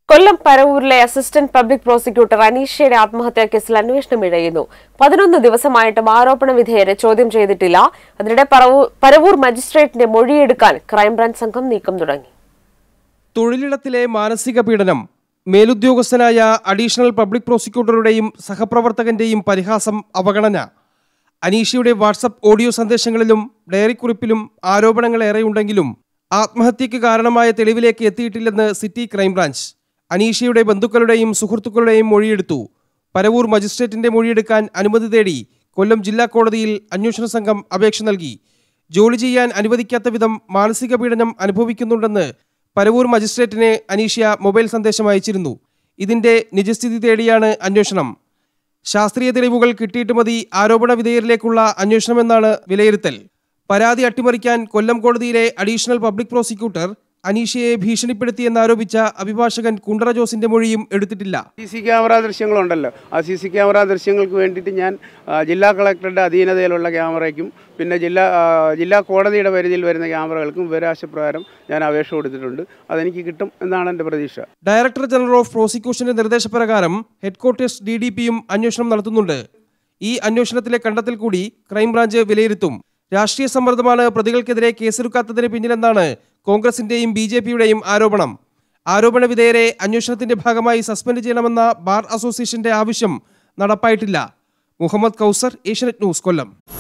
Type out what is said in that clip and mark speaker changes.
Speaker 1: കൊല്ലം പരവൂരിലെ assistant public prosecutor അനീഷയുടെ ആത്മഹത്യാ കേസിൽ അന്വേഷണം ഇഴയുന്നു പതിനൊന്ന് ദിവസമായിട്ടും ആരോപണ വിധേയരെ ചോദ്യം ചെയ്തിട്ടില്ല അതിനിടെ പറവൂ- പരവൂർ മജിസ്ട്രേറ്റിന്റെ മൊഴിയെടുക്കാൻ ക്രൈംബ്രാഞ്ച് സംഘം നീക്കം തുടങ്ങി
Speaker 2: തൊഴിലിടത്തിലെ മാനസിക പീഡനം മേലുദ്യോഗസ്ഥനായ അഡീഷണൽ പബ്ലിക് പ്രോസിക്യൂട്ടറുടെയും സഹപ്രവർത്തകന്റെയും പരിഹാസം അവഗണന അനീഷയുടെ വാട്സപ്പ് ഓഡിയോ സന്ദേശങ്ങളിലും ഡയറിക്കുറിപ്പിലും ആരോപണങ്ങൾ ഏറെയുണ്ടെങ്കിലും ആത്മഹത്യക്ക് കാരണമായ തെളിവിലേക്ക് എത്തിയിട്ടില്ലെന്ന് സിറ്റി ക്രൈംബ്രാഞ്ച് അനീഷയുടെ ബന്ധുക്കളുടെയും സുഹൃത്തുക്കളുടെയും മൊഴിയെടുത്തു പരവൂർ മജിസ്ട്രേറ്റിന്റെ മൊഴിയെടുക്കാൻ അനുമതി തേടി കൊല്ലം ജില്ലാ കോടതിയിൽ അന്വേഷണ സംഘം അപേക്ഷ നൽകി ജോലി ചെയ്യാൻ അനുവദിക്കാത്ത വിധം മാനസിക പീഡനം അനുഭവിക്കുന്നുണ്ടെന്ന് പരവൂർ മജിസ്ട്രേറ്റിന് അനീഷ്യ മൊബൈൽ സന്ദേശം അയച്ചിരുന്നു ഇതിന്റെ നിജസ്ഥിതി തേടിയാണ് അന്വേഷണം ശാസ്ത്രീയ തെളിവുകൾ കിട്ടിയിട്ട് മതി ആരോപണ വിധേയരിലേക്കുള്ള അന്വേഷണമെന്നാണ് വിലയിരുത്തൽ പരാതി അട്ടിമറിക്കാൻ കൊല്ലം കോടതിയിലെ അഡീഷണൽ പബ്ലിക് പ്രോസിക്യൂട്ടർ അനീഷയെ ഭീഷണിപ്പെടുത്തിയെന്നാരോപിച്ച അഭിഭാഷകൻ കുണ്ടറ ജോസിന്റെ മൊഴിയും എടുത്തിട്ടില്ല
Speaker 3: സി സി ക്യാമറ ദൃശ്യങ്ങളുണ്ടല്ലോ ആ സി സി ക്യാമറ ദൃശ്യങ്ങൾക്ക് വേണ്ടിയിട്ട് ഞാൻ ആ, ജില്ലാ കളക്ടറുടെ അധീനതയിലുള്ള ക്യാമറയ്ക്കും പിന്നെ ജില്ലാ ആ, ജില്ലാ കോടതിയുടെ പരിധിയിൽ വരുന്ന ക്യാമറകൾക്കും വിവരാശപ്രകാരം ഞാൻ അപേക്ഷ കൊടുത്തിട്ടുണ്ട് അതെനിക്ക് കിട്ടും എന്നാണ് എൻ്റെ പ്രതീക്ഷ
Speaker 2: ഡയറക്ടർ ജനറൽ ഓഫ് പ്രോസിക്യൂഷന്റെ നിർദ്ദേശപ്രകാരം ഹെഡ്ക്വാർട്ടേഴ്സ് ഡി ഡി പിയും അന്വേഷണം നടത്തുന്നുണ്ട് ഈ അന്വേഷണത്തിലെ കണ്ടെത്തൽ കൂടി ക്രൈംബ്രാഞ്ച് വിലയിരുത്തും രാഷ്ട്രീയ സമ്മർദ്ദമാണ് പ്രതികൾക്കെതിരെ കേസെടുക്കാത്തതിന് പിന്നിലെന്നാണ് കോൺഗ്രസിന്റെയും ബി ജെ പിയുടെയും ആരോപണം ആരോപണ വിധേയരെ അന്വേഷണത്തിന്റെ ഭാഗമായി സസ്പെൻഡ് ചെയ്യണമെന്ന ബാർ അസോസിയേഷന്റെ ആവശ്യം നടപ്പായിട്ടില്ല മുഹമ്മദ് കൗസർ ഏഷ്യനെറ്റ് ന്യൂസ് കൊല്ലം